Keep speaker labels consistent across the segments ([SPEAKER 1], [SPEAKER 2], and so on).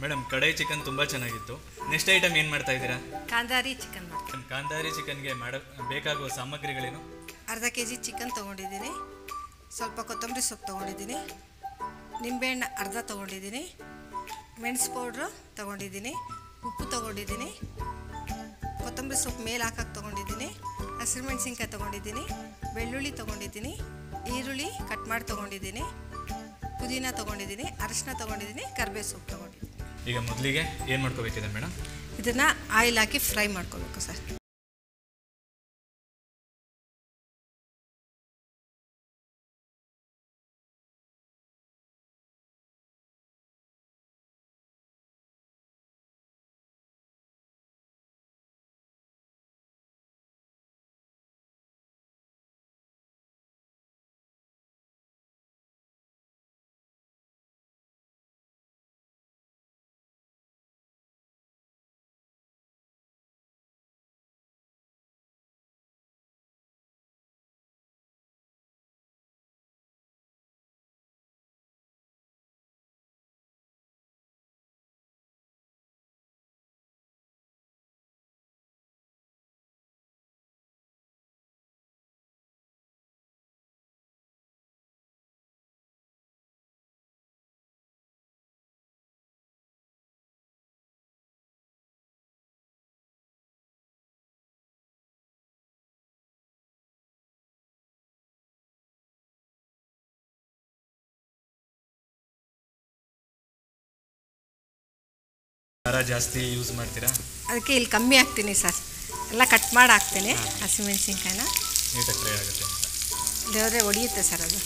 [SPEAKER 1] Madam ಕಡಾಯಿ chicken ತುಂಬ ಚೆನ್ನಾಗಿತ್ತು ನೆಕ್ಸ್ಟ್ ಐಟಮ್ ಏನು ಮಾಡ್ತಾ ಇದ್ದೀರಾ
[SPEAKER 2] ಕಾಂದಾರಿ ಚಿಕನ್ ಮಾಡ್ತೀನಿ
[SPEAKER 1] ಕಾಂತಾರಿ ಚಿಕನ್ಗೆ ಮಾಡ ಬೇಕಾಗುವ ಸಾಮಗ್ರಿಗಳೇನು
[SPEAKER 2] ಅರ್ಧ ಕೆ ಜಿ ಚಿಕನ್ ತೊಗೊಂಡಿದ್ದೀನಿ ಸ್ವಲ್ಪ ಕೊತ್ತಂಬರಿ ಸೊಪ್ಪು ತೊಗೊಂಡಿದ್ದೀನಿ ನಿಂಬೆಹಣ್ಣು ಅರ್ಧ ತೊಗೊಂಡಿದ್ದೀನಿ ಮೆಣಸು ಪೌಡ್ರು ತೊಗೊಂಡಿದ್ದೀನಿ ಉಪ್ಪು ತೊಗೊಂಡಿದ್ದೀನಿ ಕೊತ್ತಂಬರಿ ಸೊಪ್ಪು ಮೇಲೆ ಹಾಕಕ್ಕೆ ತೊಗೊಂಡಿದ್ದೀನಿ ಹಸಿರು ಮೆಣಸಿನ್ಕಾಯಿ ತೊಗೊಂಡಿದ್ದೀನಿ ಬೆಳ್ಳುಳ್ಳಿ ತೊಗೊಂಡಿದ್ದೀನಿ ಈರುಳ್ಳಿ ಕಟ್ ಮಾಡಿ ತೊಗೊಂಡಿದ್ದೀನಿ ಪುದೀನ ತೊಗೊಂಡಿದ್ದೀನಿ ಅರಿಶಿನ ತೊಗೊಂಡಿದ್ದೀನಿ ಕರಿಬೇವು ಸೊಪ್ಪು ತೊಗೊಂಡಿದ್ದೀನಿ
[SPEAKER 1] ಈಗ ಮೊದಲಿಗೆ ಏನು ಮಾಡ್ಕೋಬೇಕಿದೆ ಮೇಡಮ್
[SPEAKER 2] ಇದನ್ನು ಆಯಿಲ್ ಹಾಕಿ ಫ್ರೈ ಮಾಡ್ಕೋಬೇಕು ಸರ್
[SPEAKER 1] ಖಾರ ಜಾಸ್ತಿ ಯೂಸ್ ಮಾಡ್ತೀರಾ
[SPEAKER 2] ಅದಕ್ಕೆ ಇಲ್ಲಿ ಕಮ್ಮಿ ಹಾಕ್ತೀನಿ ಸರ್ ಎಲ್ಲ ಕಟ್ ಮಾಡಿ ಹಾಕ್ತೀನಿ ಹಸಿಮೆಣ್ಸಿನ್ಕಾಯಿನ
[SPEAKER 1] ನೀಟಾಗಿ ಫ್ರೈ ಆಗುತ್ತೆ ಅಂತ
[SPEAKER 2] ದೇವರೇ ಹೊಡಿಯುತ್ತೆ ಸರ್ ಅದು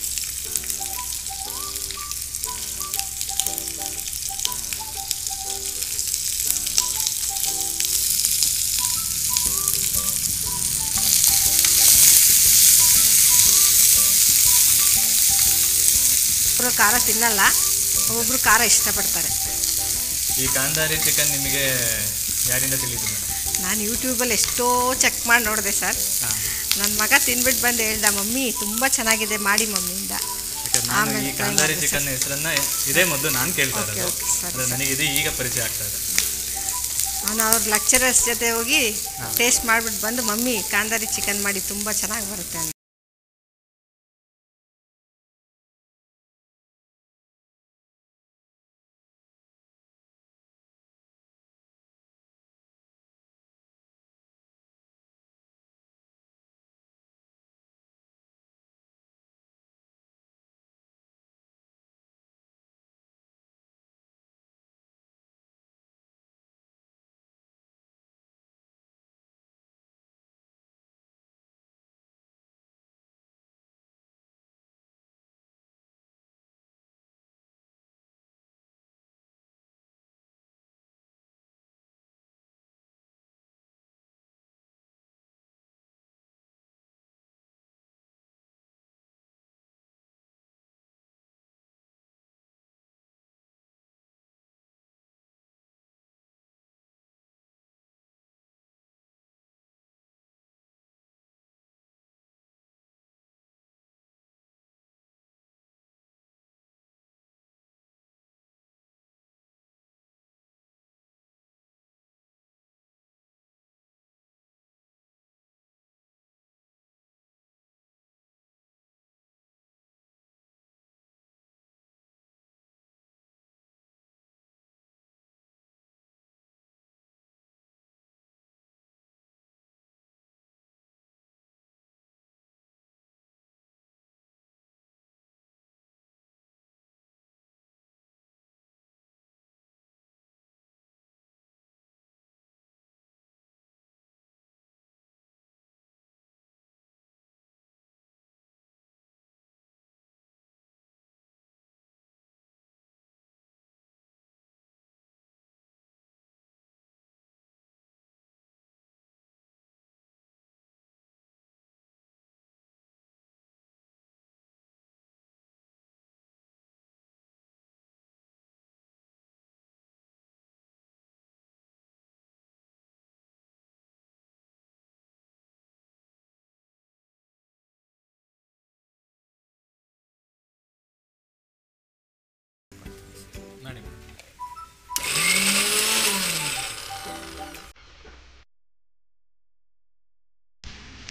[SPEAKER 2] ಒಬ್ಬರು ಖಾರ ತಿನ್ನಲ್ಲ ಒಬ್ಬೊಬ್ರು ಖಾರ ಇಷ್ಟಪಡ್ತಾರೆ
[SPEAKER 1] ಈ ಕಾಂದಾರಿ ಚಿಕನ್ ನಿಮಗೆ ಯಾರಿಂದ ತಿಳಿದು ಮೇಡಮ್
[SPEAKER 2] ನಾನು ಯೂಟ್ಯೂಬಲ್ಲಿ ಎಷ್ಟೋ ಚೆಕ್ ಮಾಡಿ ನೋಡಿದೆ ಸರ್
[SPEAKER 1] ಹಾಂ
[SPEAKER 2] ನನ್ನ ಮಗ ತಿನ್ಬಿಟ್ಟು ಬಂದು ಹೇಳ್ದ ಮಮ್ಮಿ ತುಂಬ ಚೆನ್ನಾಗಿದೆ ಮಾಡಿ ಮಮ್ಮಿಯಿಂದ
[SPEAKER 1] ಯಾಕಂದ್ರೆ ನಾನು
[SPEAKER 2] ಆಮೇಲೆ
[SPEAKER 1] ಈ
[SPEAKER 2] try
[SPEAKER 1] ಕಾಂದಾರಿ
[SPEAKER 2] ಮಾಡಿದೆ
[SPEAKER 1] ಚಿಕನ್ ಹೆಸರನ್ನ ಇದೇ ಮೊದಲು ನಾನು ಕೇಳ್ತಾ
[SPEAKER 2] Okay,
[SPEAKER 1] ಇರೋದು
[SPEAKER 2] okay, ಸರಿ,
[SPEAKER 1] ಅಂದ್ರೆ ನನಗೆ ಇದು ಈಗ ಪರಿಚಯ ಆಗ್ತಾ ಇದೆ
[SPEAKER 2] ಅವನು ಅವ್ರ ಲೆಕ್ಚರರ್ಸ್ ಜೊತೆ ಹೋಗಿ
[SPEAKER 1] ಹಾ.
[SPEAKER 2] ಟೇಸ್ಟ್ ಮಾಡಿಬಿಟ್ಟು ಬಂದು ಮಮ್ಮಿ ಕಾಂದಾರಿ ಚಿಕನ್ ಮಾಡಿ ತುಂಬ ಚೆನ್ನಾಗಿ ಬರುತ್ತೆ ಅಂತ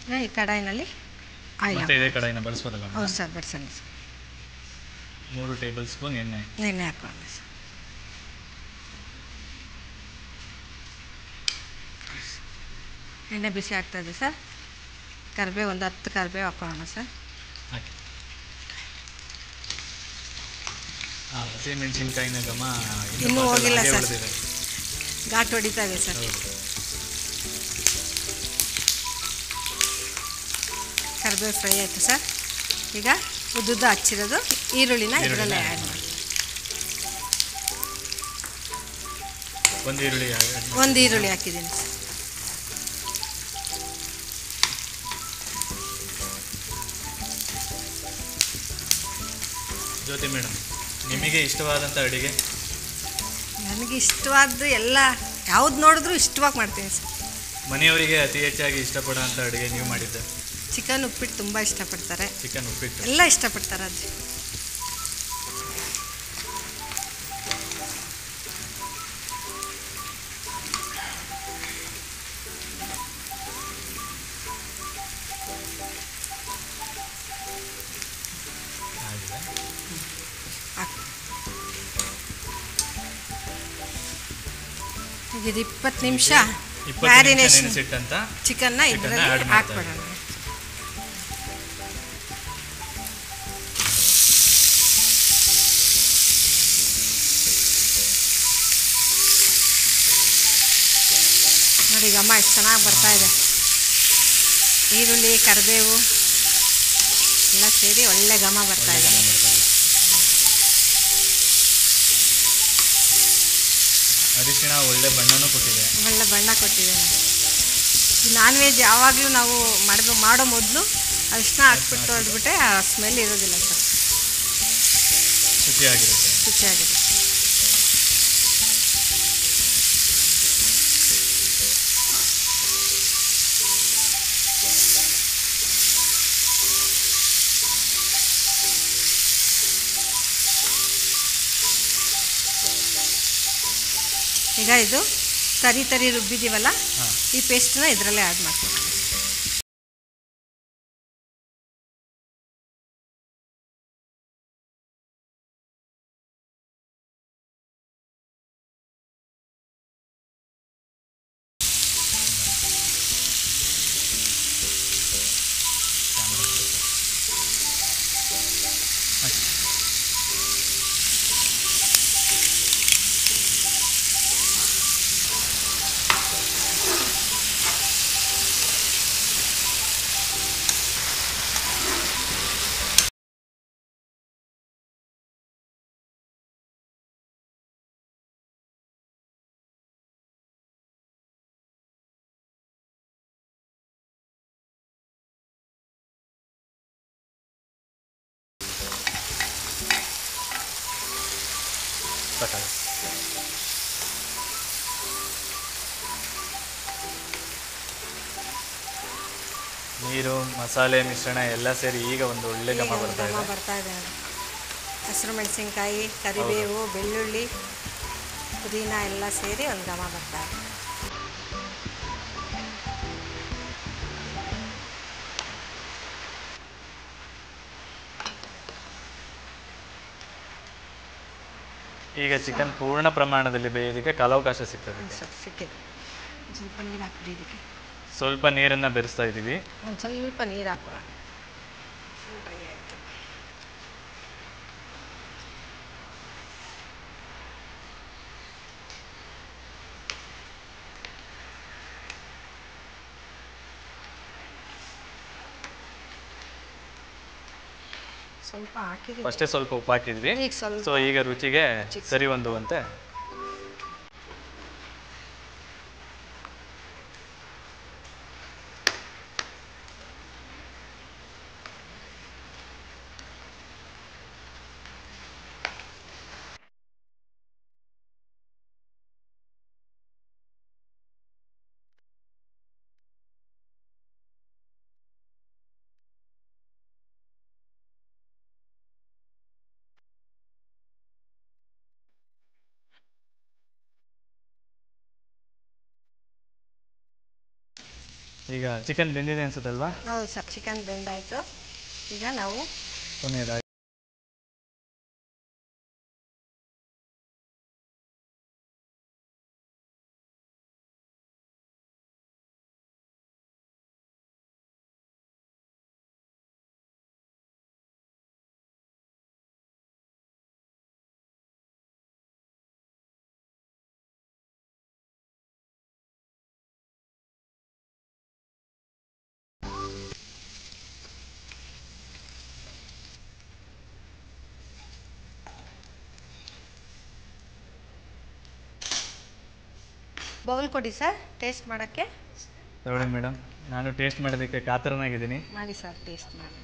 [SPEAKER 2] ಈಗ ಈ ಕಡಾಯಿನಲ್ಲಿ ಆಯಿಲ್
[SPEAKER 1] ಮತ್ತೆ ಇದೇ ಕಡೆಯಿಂದ ಬಳಸ್ಬೋದಲ್ಲ
[SPEAKER 2] ಹೌದು ಸರ್ ಬಡ್ಸೋಣ ಸರ್
[SPEAKER 1] ಮೂರು ಟೇಬಲ್ ಸ್ಪೂನ್ ಎಣ್ಣೆ
[SPEAKER 2] ಎಣ್ಣೆ ಹಾಕೋಣ ಸರ್ ಎಣ್ಣೆ ಬಿಸಿ ಆಗ್ತದೆ ಸರ್ ಕರಿಬೇವು ಒಂದು ಹತ್ತು ಕರಿಬೇವು ಹಾಕೊಳ್ಳೋಣ ಸರ್
[SPEAKER 1] ಹಾಕಿ ಹಸಿಮೆಣಸಿನ್ಕಾಯಿನ ಘಮ
[SPEAKER 2] ಇನ್ನೂ
[SPEAKER 1] ಪಾತ್ರೆಲಿ
[SPEAKER 2] ಹೋಗಿಲ್ಲ
[SPEAKER 1] ಹಾಗೇ
[SPEAKER 2] ಸರ್.
[SPEAKER 1] ಉಳ್ದಿದೆ.
[SPEAKER 2] ಘಾಟ್ ಹೊಡಿತಾ ಇದೆ ಸರ್
[SPEAKER 1] ಹೌದು
[SPEAKER 2] ಕರಿಬೇವು ಫ್ರೈ ಆಯಿತು ಸರ್ ಈಗ ಉದ್ದುದ್ದ ಹಚ್ಚಿರೋದು ಈರುಳ್ಳಿನ ಇದರಲ್ಲೇ
[SPEAKER 1] ಈರುಳ್ಳಿನ
[SPEAKER 2] ಆ್ಯಡ್ ಮಾಡಿ
[SPEAKER 1] ಒಂದು ಈರುಳ್ಳಿ ಹಾಕಿ.
[SPEAKER 2] ಒಂದು ಈರುಳ್ಳಿ ಹಾಕಿದ್ದೀನಿ ಸರ್
[SPEAKER 1] ಜ್ಯೋತಿ ಮೇಡಮ್ ನಿಮಗೆ ಇಷ್ಟವಾದಂಥ ಅಡುಗೆ
[SPEAKER 2] ನನಗೆ ಇಷ್ಟವಾದ್ದು ಎಲ್ಲ ಯಾವ್ದು ನೋಡಿದ್ರೂ ಇಷ್ಟವಾಗಿ ಮಾಡ್ತೀನಿ ಸರ್
[SPEAKER 1] ಮನೆಯವರಿಗೆ ಅತಿ ಹೆಚ್ಚಾಗಿ ಇಷ್ಟಪಡೋಂಥ ಅಡುಗೆ ನೀವು ಮಾಡಿದ್ದ
[SPEAKER 2] ಚಿಕನ್ ಉಪ್ಪಿಟ್ಟು ತುಂಬ ಇಷ್ಟಪಡ್ತಾರೆ
[SPEAKER 1] ಚಿಕನ್ ಉಪ್ಪಿಟ್ಟು
[SPEAKER 2] ಎಲ್ಲ ಇಷ್ಟಪಡ್ತಾರೆ ಅದು
[SPEAKER 1] ಆಗಿದೆ
[SPEAKER 2] ಹಾಕ್- ಈಗ ಇದು ಇಪ್ಪತ್ತು ನಿಮಿಷ
[SPEAKER 1] ಇಪ್ಪತ್ತು ನಿಮಿಷ
[SPEAKER 2] ಮ್ಯಾರಿನೇಷನ್
[SPEAKER 1] ನೆನೆಸಿಟ್ಟಂತ
[SPEAKER 2] ಚಿಕನ್ನ
[SPEAKER 1] ಚಿಕನ್ನ
[SPEAKER 2] ಇದರಲ್ಲಿ
[SPEAKER 1] add ಮಾಡ್ತಾ
[SPEAKER 2] ಹಾಕ್ಬಿಡೋಣ ನೋಡಿ ಘಮ ಎಷ್ಟು ಚೆನ್ನಾಗಿ ಬರ್ತಾ ಇದೆ ಈರುಳ್ಳಿ ಕರಿಬೇವು ಎಲ್ಲ ಸೇರಿ ಒಳ್ಳೆ ಘಮ ಬರ್ತಾ
[SPEAKER 1] ಒಳ್ಳೆ
[SPEAKER 2] ಇದೆ
[SPEAKER 1] ಘಮ ಬರ್ತಾ ಇದೆ. ಅರಿಶಿಣ ಒಳ್ಳೆ ಬಣ್ಣನೂ ಕೊಟ್ಟಿದೆ
[SPEAKER 2] ಒಳ್ಳೆ ಬಣ್ಣ ಕೊಟ್ಟಿದೆ ನೋಡಿ. ಈ ನಾನ್ ವೆಜ್ ಯಾವಾಗಲೂ ನಾವು ಮಾಡಿದ ಮಾಡೋ ಮೊದಲು ಅರಿಶಿನ ಹಾಕ್ಬಿಟ್ಟು ಹೊಡ್ಬಿಟ್ಟೆ ಆ ಸ್ಮೆಲ್ ಇರೋದಿಲ್ಲ ಸರ್
[SPEAKER 1] ಶುಚಿಯಾಗಿರುತ್ತೆ
[SPEAKER 2] ರುಚಿಯಾಗಿದೆ ಈಗ ಇದು ತರಿ ತರಿ ರುಬ್ಬಿದ್ದೀವಲ್ಲ
[SPEAKER 1] ಹಾಂ
[SPEAKER 2] ಈ ಪೇಸ್ಟನ್ನ ಇದರಲ್ಲೇ ಆ್ಯಡ್ ಮಾಡ್ತೀವಿ
[SPEAKER 1] ಸಾಕಾಗುತ್ತೆ ನೀರು ಮಸಾಲೆ ಮಿಶ್ರಣ ಎಲ್ಲ ಸೇರಿ ಈಗ ಒಂದು ಒಳ್ಳೆ ಘಮ
[SPEAKER 2] ಈಗ
[SPEAKER 1] ಬರ್ತಾ
[SPEAKER 2] ಘಮ
[SPEAKER 1] ಇದೆ
[SPEAKER 2] ಬರ್ತಾ ಇದೆ ನೋಡಿ. ಹಸಿರು ಮೆಣಸಿನ್ಕಾಯಿ ಕರಿಬೇವು ಬೆಳ್ಳುಳ್ಳಿ ಪುದೀನ ಎಲ್ಲ ಸೇರಿ ಒಂದು ಘಮ ಬರ್ತಾ ಇದೆ
[SPEAKER 1] ಈಗ ಚಿಕನ್ ಪೂರ್ಣ ಪ್ರಮಾಣದಲ್ಲಿ ಬೇಯೋದಕ್ಕೆ ಕಾಲಾವಕಾಶ ಸಿಗ್ತದೆ
[SPEAKER 2] ಒಂದು ಸ್ವಲ್ಪ ಸಿಕ್ಕಿದೆ ಒಂದು ಸ್ವಲ್ಪ ನೀರು ಹಾಕ್ಬಿಡಿ ಇದಕ್ಕೆ
[SPEAKER 1] ಸ್ವಲ್ಪ ನೀರನ್ನು ಬೆರೆಸ್ತಾ ಇದ್ದೀವಿ
[SPEAKER 2] ಒಂದು ಸ್ವಲ್ಪ ನೀರು ಹಾಕೋಣ ಸ್ವಲ್ಪ ಹಾಕಿದ್ದೀವಿ
[SPEAKER 1] ಅಷ್ಟೇ ಸ್ವಲ್ಪ ಉಪ್ಪು ಹಾಕಿದ್ವಿ
[SPEAKER 2] ಈಗ ಸ್ವಲ್ಪ
[SPEAKER 1] ಸೊ ಈಗ ರುಚಿಗೆ ಸರಿ ಹೊಂದುವಂತೆ ಈಗ ಚಿಕನ್ ಬೆಂದಿದೆ ಅನ್ಸುತ್ತಲ್ವಾ
[SPEAKER 2] ಹೌದು ಸರ್ ಚಿಕನ್ ಬೆಂದಾಯಿತು ಈಗ ನಾವು
[SPEAKER 1] ಕೊನೆಯದಾಗಿ
[SPEAKER 2] ಬೌಲ್ ಕೊಡಿ ಸರ್ ಟೇಸ್ಟ್ ಮಾಡೋಕ್ಕೆ
[SPEAKER 1] ತಗೊಳ್ಳಿ ಮೇಡಮ್ ನಾನು ಟೇಸ್ಟ್ ಮಾಡೋದಕ್ಕೆ ಕಾತರನಾಗಿದ್ದೀನಿ
[SPEAKER 2] ಮಾಡಿ ಸರ್ ಟೇಸ್ಟ್ ಮಾಡಿ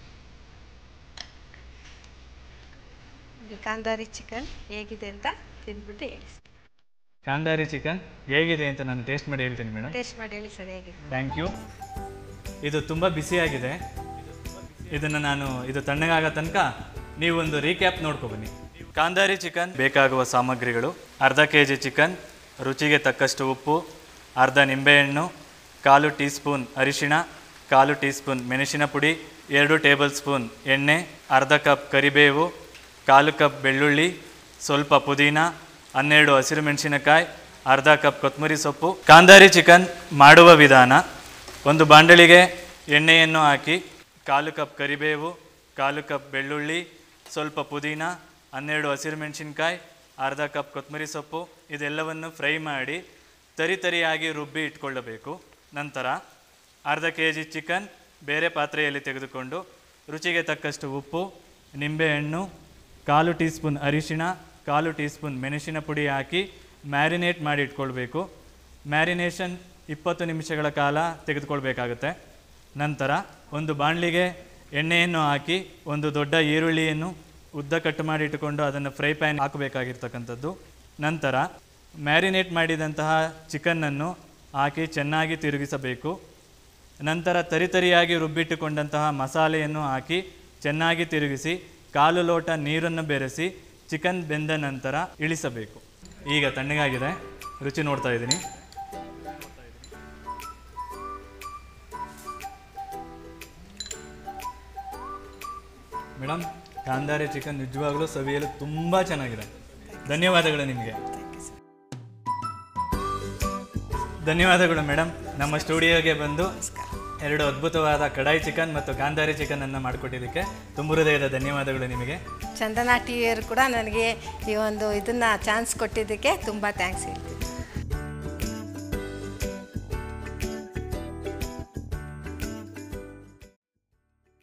[SPEAKER 2] ಇದು ಕಾಂದಾರಿ ಚಿಕನ್ ಹೇಗಿದೆ ಅಂತ ತಿಂದ್ಬಿಟ್ಟು ಹೇಳಿ
[SPEAKER 1] ಕಾಂದಾರಿ ಚಿಕನ್ ಹೇಗಿದೆ ಅಂತ ನಾನು ಟೇಸ್ಟ್ ಮಾಡಿ ಹೇಳ್ತೀನಿ ಮೇಡಮ್
[SPEAKER 2] ಟೇಸ್ಟ್ ಮಾಡಿ ಹೇಳಿ ಸರ್ ಹೇಗಿದೆ
[SPEAKER 1] ಥ್ಯಾಂಕ್ ಯು ಇದು ತುಂಬ ಬಿಸಿಯಾಗಿದೆ ಇದನ್ನು ನಾನು ಇದು ತಣ್ಣಗಾಗೋ ತನಕ ನೀವೊಂದು ರೀಕ್ಯಾಪ್ ನೋಡ್ಕೊಬನ್ನಿ ಕಾಂದಾರಿ ಚಿಕನ್ ಬೇಕಾಗುವ ಸಾಮಗ್ರಿಗಳು ಅರ್ಧ ಕೆ ಜಿ ಚಿಕನ್ ರುಚಿಗೆ ತಕ್ಕಷ್ಟು ಉಪ್ಪು ಅರ್ಧ ನಿಂಬೆಹಣ್ಣು ಕಾಲು ಟೀ ಸ್ಪೂನ್ ಅರಿಶಿಣ ಕಾಲು ಟೀ ಸ್ಪೂನ್ ಮೆಣಸಿನ ಪುಡಿ ಎರಡು ಟೇಬಲ್ ಸ್ಪೂನ್ ಎಣ್ಣೆ ಅರ್ಧ ಕಪ್ ಕರಿಬೇವು ಕಾಲು ಕಪ್ ಬೆಳ್ಳುಳ್ಳಿ ಸ್ವಲ್ಪ ಪುದೀನ ಹನ್ನೆರಡು ಹಸಿರು ಮೆಣಸಿನಕಾಯಿ ಅರ್ಧ ಕಪ್ ಕೊತ್ತಂಬರಿ ಸೊಪ್ಪು ಕಾಂದಾರಿ ಚಿಕನ್ ಮಾಡುವ ವಿಧಾನ ಒಂದು ಬಾಂಡಳಿಗೆ ಎಣ್ಣೆಯನ್ನು ಹಾಕಿ ಕಾಲು ಕಪ್ ಕರಿಬೇವು ಕಾಲು ಕಪ್ ಬೆಳ್ಳುಳ್ಳಿ ಸ್ವಲ್ಪ ಪುದೀನ ಹನ್ನೆರಡು ಹಸಿರು ಮೆಣಸಿನ್ಕಾಯಿ ಅರ್ಧ ಕಪ್ ಕೊತ್ತಂಬರಿ ಸೊಪ್ಪು ಇದೆಲ್ಲವನ್ನು ಫ್ರೈ ಮಾಡಿ ತರಿ ತರಿಯಾಗಿ ರುಬ್ಬಿ ಇಟ್ಕೊಳ್ಳಬೇಕು ನಂತರ ಅರ್ಧ ಕೆ ಜಿ ಚಿಕನ್ ಬೇರೆ ಪಾತ್ರೆಯಲ್ಲಿ ತೆಗೆದುಕೊಂಡು ರುಚಿಗೆ ತಕ್ಕಷ್ಟು ಉಪ್ಪು ನಿಂಬೆಹಣ್ಣು ಕಾಲು ಟೀ ಸ್ಪೂನ್ ಅರಿಶಿಣ ಕಾಲು ಟೀ ಸ್ಪೂನ್ ಮೆಣಸಿನ ಪುಡಿ ಹಾಕಿ ಮ್ಯಾರಿನೇಟ್ ಮಾಡಿ ಇಟ್ಕೊಳ್ಬೇಕು ಮ್ಯಾರಿನೇಷನ್ ಇಪ್ಪತ್ತು ನಿಮಿಷಗಳ ಕಾಲ ತೆಗೆದುಕೊಳ್ಬೇಕಾಗುತ್ತೆ ನಂತರ ಒಂದು ಬಾಣಲಿಗೆ ಎಣ್ಣೆಯನ್ನು ಹಾಕಿ ಒಂದು ದೊಡ್ಡ ಈರುಳ್ಳಿಯನ್ನು ಉದ್ದ ಕಟ್ ಮಾಡಿ ಇಟ್ಟುಕೊಂಡು ಅದನ್ನು ಫ್ರೈ ಪ್ಯಾನ್ ಹಾಕಬೇಕಾಗಿರ್ತಕ್ಕಂಥದ್ದು ನಂತರ ಮ್ಯಾರಿನೇಟ್ ಮಾಡಿದಂತಹ ಚಿಕನ್ನನ್ನು ಹಾಕಿ ಚೆನ್ನಾಗಿ ತಿರುಗಿಸಬೇಕು ನಂತರ ತರಿತರಿಯಾಗಿ ರುಬ್ಬಿಟ್ಟುಕೊಂಡಂತಹ ಮಸಾಲೆಯನ್ನು ಹಾಕಿ ಚೆನ್ನಾಗಿ ತಿರುಗಿಸಿ ಕಾಲು ಲೋಟ ನೀರನ್ನು ಬೆರೆಸಿ ಚಿಕನ್ ಬೆಂದ ನಂತರ ಇಳಿಸಬೇಕು ಈಗ ತಣ್ಣಗಾಗಿದೆ ರುಚಿ ನೋಡ್ತಾ ಇದ್ದೀನಿ ಮೇಡಮ್ ಕಾಂದಾರೆ ಚಿಕನ್ ನಿಜವಾಗ್ಲೂ ಸವಿಯಲು ತುಂಬ ಚೆನ್ನಾಗಿದೆ ಧನ್ಯವಾದಗಳು ನಿಮಗೆ ಧನ್ಯವಾದಗಳು ಮೇಡಮ್ ನಮ್ಮ ಸ್ಟುಡಿಯೋಗೆ ಬಂದು ಎರಡು ಅದ್ಭುತವಾದ ಕಡಾಯಿ ಚಿಕನ್ ಮತ್ತು ಕಾಂದಾರಿ ಚಿಕನ್ ಅನ್ನು ಮಾಡಿಕೊಟ್ಟಿದ್ದಕ್ಕೆ ತುಂಬ ಹೃದಯದ ಧನ್ಯವಾದಗಳು ನಿಮಗೆ
[SPEAKER 2] ಚಂದನಾ ಟಿ ವಿಯವರು ಕೂಡ ನನಗೆ ಈ ಒಂದು ಇದನ್ನು ಚಾನ್ಸ್ ಕೊಟ್ಟಿದ್ದಕ್ಕೆ ತುಂಬ ಥ್ಯಾಂಕ್ಸ್ ಹೇಳ್ತೀನಿ